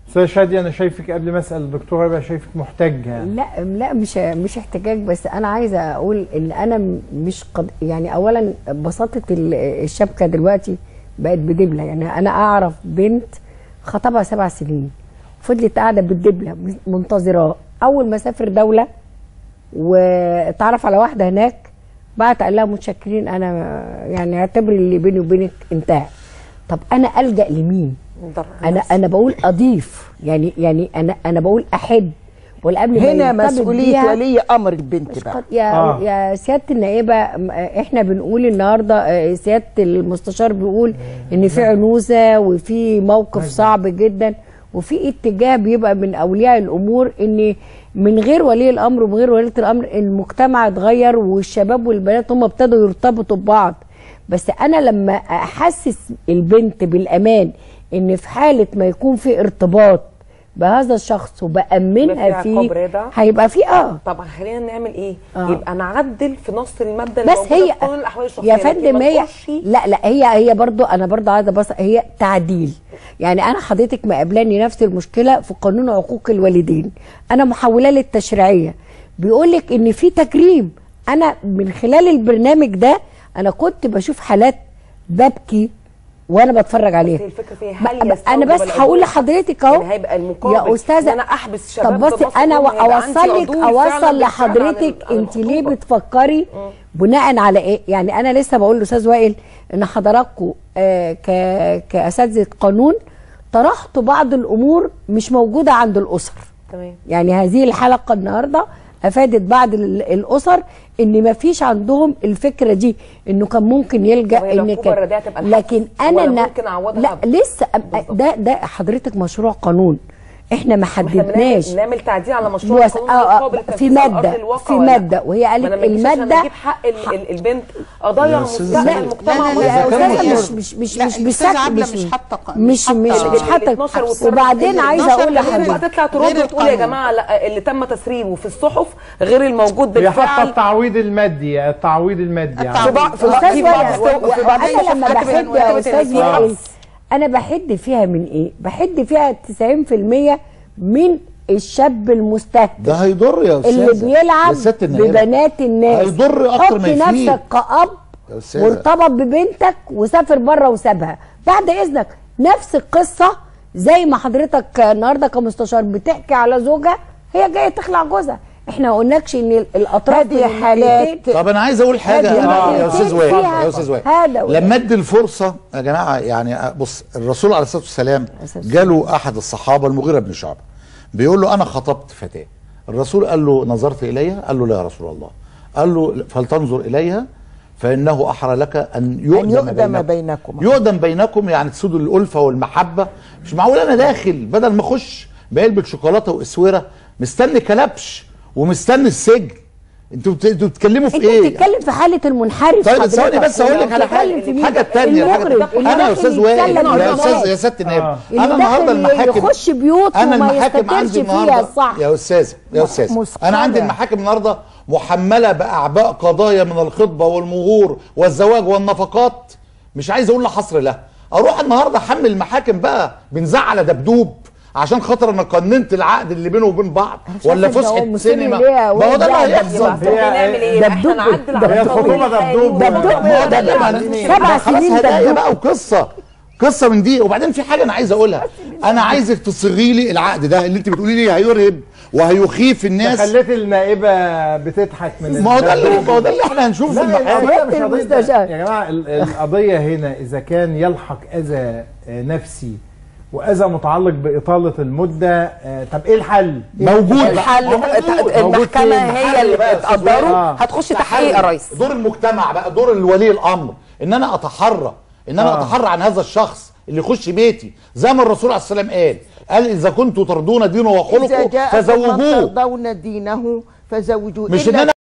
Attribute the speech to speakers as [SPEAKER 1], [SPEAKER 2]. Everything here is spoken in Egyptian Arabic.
[SPEAKER 1] استاذ شادي انا شايفك قبل ما اسال الدكتوره يبقى شايفك محتاجه
[SPEAKER 2] لا لا مش مش احتجاج بس انا عايزه اقول ان انا م- مش قد يعني اولا بساطه ال- الشبكه دلوقتي بقت بدبله يعني انا اعرف بنت خطبها سبع سنين فضلت قاعده بالدبله منتظراه اول ما سافر دوله واتعرف على واحده هناك بعت قال لها متشكرين انا يعني اعتبري اللي بيني وبينك انتهى طب انا الجا لمين انا انا بقول اضيف يعني يعني انا انا بقول احب ولا قبل ما
[SPEAKER 3] هنا
[SPEAKER 2] يرتبط
[SPEAKER 3] مسؤوليه
[SPEAKER 2] بيها
[SPEAKER 3] ولي امر البنت بقى
[SPEAKER 2] يا
[SPEAKER 3] آه.
[SPEAKER 2] آه. يا سياده النائبه م- احنا بنقول النهارده آه، سياده المستشار بيقول ان في عنوسه وفي موقف صعب جدا وفي اتجاه بيبقى من اولياء الامور ان من غير ولي الامر ومن غير وليه الامر المجتمع اتغير والشباب والبنات هم ابتدوا يرتبطوا ببعض بس انا لما احسس البنت بالامان ان في حاله ما يكون في ارتباط بهذا الشخص وبامنها
[SPEAKER 4] يبقى في عقاب
[SPEAKER 2] فيه
[SPEAKER 4] رادع؟
[SPEAKER 2] هيبقى في اه
[SPEAKER 4] طبعا خلينا نعمل ايه؟
[SPEAKER 2] آه.
[SPEAKER 4] يبقى نعدل في نص الماده اللي
[SPEAKER 2] بس
[SPEAKER 4] موجودة
[SPEAKER 2] هي
[SPEAKER 4] في قانون الاحوال الشخصيه
[SPEAKER 2] يا
[SPEAKER 4] لكن
[SPEAKER 2] فندم
[SPEAKER 4] ما
[SPEAKER 2] هي
[SPEAKER 4] نخش
[SPEAKER 2] لا لا هي هي برضو انا برضو عايزه بص هي تعديل يعني انا حضرتك مقابلاني نفس المشكله في قانون عقوق الوالدين انا محوله للتشريعيه بيقول لك ان في تكريم انا من خلال البرنامج ده انا كنت بشوف حالات ببكي وانا بتفرج عليها
[SPEAKER 4] هي الفكره في
[SPEAKER 2] ما-
[SPEAKER 4] هل
[SPEAKER 2] ما- انا بس
[SPEAKER 4] يستوجب
[SPEAKER 2] هقول
[SPEAKER 4] العقوبة؟
[SPEAKER 2] لحضرتك اهو
[SPEAKER 4] يعني هيبقى المقابل
[SPEAKER 2] يا استاذه
[SPEAKER 4] إن انا احبس شباب
[SPEAKER 2] طب بصي
[SPEAKER 4] بمصر
[SPEAKER 2] انا
[SPEAKER 4] كلهم هيبقى عندي
[SPEAKER 2] اوصل لك
[SPEAKER 4] عضوي فعلاً
[SPEAKER 2] اوصل
[SPEAKER 4] بالفعل عن
[SPEAKER 2] لحضرتك
[SPEAKER 4] ال- عن
[SPEAKER 2] انت ليه
[SPEAKER 4] الخطوبة.
[SPEAKER 2] بتفكري بناء على ايه يعني انا لسه بقول لاستاذ وائل ان حضراتكم آه ك كاساتذه قانون طرحتوا بعض الامور مش موجوده عند الاسر
[SPEAKER 4] تمام
[SPEAKER 2] يعني هذه الحلقه النهارده افادت بعض ال- الاسر ان ما فيش عندهم الفكره دي انه كان ممكن يلجا
[SPEAKER 4] وهي
[SPEAKER 2] ان
[SPEAKER 4] العقوبة
[SPEAKER 2] كان
[SPEAKER 4] الرديئة تبقى الحبس
[SPEAKER 2] لكن انا
[SPEAKER 4] ولا
[SPEAKER 2] نا-
[SPEAKER 4] ممكن أعوضها
[SPEAKER 2] لا
[SPEAKER 4] ب-
[SPEAKER 2] لسه أم- ده ده حضرتك مشروع قانون احنا ما
[SPEAKER 4] احنا
[SPEAKER 2] حددناش
[SPEAKER 4] بنعمل نعمل تعديل على مشروع
[SPEAKER 2] بص،
[SPEAKER 4] القانون
[SPEAKER 2] آه، آه،
[SPEAKER 4] مقابل
[SPEAKER 2] في
[SPEAKER 4] تنفيذ على
[SPEAKER 2] مادة-
[SPEAKER 4] أرض الواقع
[SPEAKER 2] في
[SPEAKER 4] ولا لا؟
[SPEAKER 2] مادة، وهي قالت
[SPEAKER 4] ما أنا ما ينفعش أنا
[SPEAKER 2] المادة-
[SPEAKER 4] اجيب حق ال- ال- البنت قضايا
[SPEAKER 2] لا،
[SPEAKER 4] مستقبل
[SPEAKER 2] لا،
[SPEAKER 4] المجتمع
[SPEAKER 2] لا،
[SPEAKER 4] ولا-
[SPEAKER 2] لا، يا
[SPEAKER 4] ولا-
[SPEAKER 2] أستاذة مش مش مش
[SPEAKER 5] لا،
[SPEAKER 2] مش
[SPEAKER 5] الأستاذة
[SPEAKER 2] بسك-
[SPEAKER 5] عبلة
[SPEAKER 2] مش
[SPEAKER 5] مش حاطة ق-
[SPEAKER 2] مش
[SPEAKER 5] مش
[SPEAKER 2] مش
[SPEAKER 5] حاطة-
[SPEAKER 2] مش
[SPEAKER 4] ال
[SPEAKER 2] حاطه
[SPEAKER 4] 12 والسبعة
[SPEAKER 2] وبعدين
[SPEAKER 4] اللي
[SPEAKER 2] عايزه
[SPEAKER 4] 12
[SPEAKER 2] اقول
[SPEAKER 4] غير بقى
[SPEAKER 2] لحضرتك
[SPEAKER 4] تطلع ترد
[SPEAKER 5] غير
[SPEAKER 4] وتقول يا
[SPEAKER 5] القانون.
[SPEAKER 4] جماعه لا اللي تم تسريبه في الصحف غير الموجود
[SPEAKER 1] هي حتى
[SPEAKER 4] بالفعل
[SPEAKER 1] التعويض المادي التعويض المادي يعني.
[SPEAKER 4] في بعض في بعض
[SPEAKER 2] استاذ
[SPEAKER 4] في بعض
[SPEAKER 2] وائل
[SPEAKER 4] في بعض
[SPEAKER 2] انا لما
[SPEAKER 4] الشركات
[SPEAKER 2] بحد
[SPEAKER 4] بتكتب
[SPEAKER 2] يا
[SPEAKER 4] إن
[SPEAKER 2] استاذ
[SPEAKER 4] في
[SPEAKER 2] وائل
[SPEAKER 4] حبس.
[SPEAKER 2] انا بحد فيها من ايه بحد فيها 90% من الشاب المستهدف
[SPEAKER 6] ده هيضر يا استاذ
[SPEAKER 2] اللي بيلعب
[SPEAKER 6] يا ست النائبة.
[SPEAKER 2] ببنات الناس
[SPEAKER 6] هيضر اكتر ما
[SPEAKER 2] حط
[SPEAKER 6] يفيد
[SPEAKER 2] نفسك كأب
[SPEAKER 6] يا أستاذة.
[SPEAKER 2] وارتبط ببنتك وسافر بره وسابها بعد اذنك نفس القصه زي ما حضرتك النهارده كمستشار بتحكي على زوجه هي جايه تخلع جوزها احنا ما قلناكش ان الاطراف
[SPEAKER 3] هذه
[SPEAKER 2] من
[SPEAKER 3] حالات-
[SPEAKER 2] الناحيتين
[SPEAKER 6] طب انا عايز اقول حاجه
[SPEAKER 2] هذه
[SPEAKER 6] أنا يا
[SPEAKER 2] النقطتين
[SPEAKER 6] استاذ وائل
[SPEAKER 2] فيها
[SPEAKER 6] يا استاذ وائل
[SPEAKER 2] هذا وده.
[SPEAKER 6] لما ادي الفرصه يا جماعه يعني بص الرسول عليه الصلاه والسلام جاله احد الصحابه المغيره بن شعبه بيقول له انا خطبت فتاه الرسول قال له نظرت اليها قال له لا يا رسول الله قال له فلتنظر اليها فانه احرى لك ان يؤدم,
[SPEAKER 3] أن يؤدم
[SPEAKER 6] بينكم.
[SPEAKER 3] بينكم.
[SPEAKER 6] يؤدم بينكم يعني تسودوا الالفه والمحبه مش معقول انا داخل بدل ما اخش بعلبه شوكولاته واسوره مستني كلبش ومستني السجن انتوا بت- انتوا بتتكلموا في
[SPEAKER 2] انت
[SPEAKER 6] ايه؟
[SPEAKER 2] بتتكلم في حاله المنحرف
[SPEAKER 6] طيب
[SPEAKER 2] حضرتك.
[SPEAKER 6] ثواني بس هقول لك على
[SPEAKER 2] بتتكلم
[SPEAKER 6] حاجه
[SPEAKER 2] في مين؟
[SPEAKER 6] الحاجه الثانيه
[SPEAKER 2] المغرب اللي
[SPEAKER 6] انا يا
[SPEAKER 2] داخل
[SPEAKER 6] استاذ وائل
[SPEAKER 2] يتكلم
[SPEAKER 6] يا
[SPEAKER 2] بالناس.
[SPEAKER 6] استاذ يا ست النائب
[SPEAKER 2] اللي
[SPEAKER 6] انا النهارده
[SPEAKER 2] داخل
[SPEAKER 6] المحاكم
[SPEAKER 2] يخش بيوت
[SPEAKER 6] انا
[SPEAKER 2] وما
[SPEAKER 6] المحاكم
[SPEAKER 2] يستترش
[SPEAKER 6] عندي
[SPEAKER 2] فيها
[SPEAKER 6] النهارده
[SPEAKER 2] الصح.
[SPEAKER 6] يا استاذ يا استاذ
[SPEAKER 3] مثقلة.
[SPEAKER 6] انا عندي المحاكم النهارده محمله باعباء قضايا من الخطبه والمهور والزواج والنفقات مش عايز اقول لا حصر لها اروح النهارده احمل المحاكم بقى بنزعل دبدوب عشان خاطر انا قننت العقد اللي بينه وبين بعض ولا
[SPEAKER 2] عارفة ده هو
[SPEAKER 6] فسحه
[SPEAKER 2] مسلم
[SPEAKER 6] سينما
[SPEAKER 2] ليه
[SPEAKER 6] ما هو ده اللي
[SPEAKER 2] وده
[SPEAKER 6] هيحصل
[SPEAKER 4] يبقى احنا نعمل ايه؟ يبقى احنا
[SPEAKER 2] دبدوب.
[SPEAKER 4] نعدل على
[SPEAKER 1] هي
[SPEAKER 4] القانون
[SPEAKER 1] الخطوبة
[SPEAKER 4] الحالي
[SPEAKER 1] دبدوب.
[SPEAKER 2] دبدوب
[SPEAKER 6] ما هو ده اللي
[SPEAKER 2] سبع
[SPEAKER 6] ما- خلاص
[SPEAKER 2] سنين
[SPEAKER 6] هدايا
[SPEAKER 2] دبدوب.
[SPEAKER 6] بقى وقصه قصه من دي وبعدين في حاجه انا عايز اقولها انا عايزك تصيغي لي العقد ده اللي انت بتقولي لي هيرهب وهيخيف الناس
[SPEAKER 1] خليت النائبه بتضحك من
[SPEAKER 6] ما هو ده اللي
[SPEAKER 1] الدبدوب.
[SPEAKER 6] ما هو ده اللي احنا هنشوفه في
[SPEAKER 1] لا
[SPEAKER 6] المحاكم
[SPEAKER 1] القضية مش قضية
[SPEAKER 2] المستشار.
[SPEAKER 1] يا جماعة ال- القضية هنا إذا كان يلحق أذى آه، نفسي وأذى متعلق بإطالة المدة آه، طب إيه الحل؟
[SPEAKER 6] موجود
[SPEAKER 4] الحل
[SPEAKER 6] موجود.
[SPEAKER 4] المحكمه
[SPEAKER 1] فين؟
[SPEAKER 4] هي اللي
[SPEAKER 6] بقى يا أستاذ
[SPEAKER 4] بتقدره
[SPEAKER 1] آه.
[SPEAKER 4] هتخش تحقيق يا ريس
[SPEAKER 6] دور المجتمع بقى دور الولي الامر ان انا اتحرى ان انا
[SPEAKER 1] آه.
[SPEAKER 6] اتحرى عن هذا الشخص اللي يخش بيتي زي ما الرسول عليه السلام قال قال اذا كنتم ترضون دينه
[SPEAKER 3] إذا
[SPEAKER 6] وخلقه
[SPEAKER 3] جاءكم من
[SPEAKER 6] فزوجوه
[SPEAKER 3] ترضون دينه فزوجوه
[SPEAKER 6] مش
[SPEAKER 3] إلا
[SPEAKER 6] ان انا